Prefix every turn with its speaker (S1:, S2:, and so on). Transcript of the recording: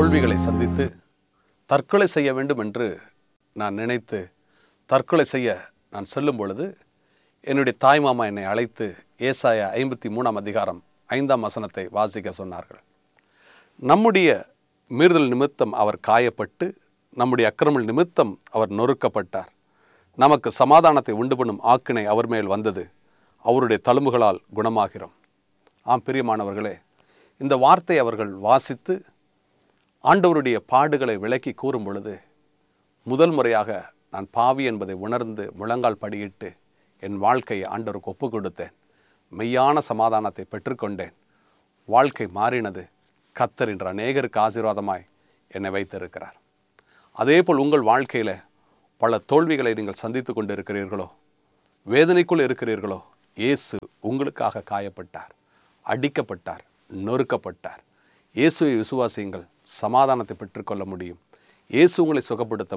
S1: தோல்விகளை சந்தித்து தற்கொலை செய்ய வேண்டும் என்று நான் நினைத்து தற்கொலை செய்ய நான் செல்லும் பொழுது என்னுடைய தாய்மாமா என்னை அழைத்து ஏசாயா ஐம்பத்தி மூணாம் அதிகாரம் ஐந்தாம் வசனத்தை வாசிக்க சொன்னார்கள் நம்முடைய மீறுதல் நிமித்தம் அவர் காயப்பட்டு நம்முடைய அக்கிரமல் நிமித்தம் அவர் நொறுக்கப்பட்டார் நமக்கு சமாதானத்தை உண்டு பண்ணும் ஆக்கினை அவர் மேல் வந்தது அவருடைய தழும்புகளால் குணமாகிறோம் ஆம் பிரியமானவர்களே இந்த வார்த்தை அவர்கள் வாசித்து ஆண்டவருடைய பாடுகளை விளக்கி கூறும் பொழுது முதல் முறையாக நான் பாவி என்பதை உணர்ந்து முழங்கால் படியிட்டு என் வாழ்க்கையை ஆண்டவருக்கு ஒப்பு கொடுத்தேன் மெய்யான சமாதானத்தை பெற்றுக்கொண்டேன் வாழ்க்கை மாறினது கத்தர் என்ற அநேகருக்கு ஆசீர்வாதமாய் என்னை வைத்திருக்கிறார் அதேபோல் உங்கள் வாழ்க்கையில் பல தோல்விகளை நீங்கள் சந்தித்து கொண்டு இருக்கிறீர்களோ வேதனைக்குள் இருக்கிறீர்களோ இயேசு உங்களுக்காக காயப்பட்டார் அடிக்கப்பட்டார் நொறுக்கப்பட்டார் இயேசுவை விசுவாசியுங்கள் சமாதானத்தை பெற்றுக்கொள்ள முடியும் இயேசு உங்களை சுகப்படுத்த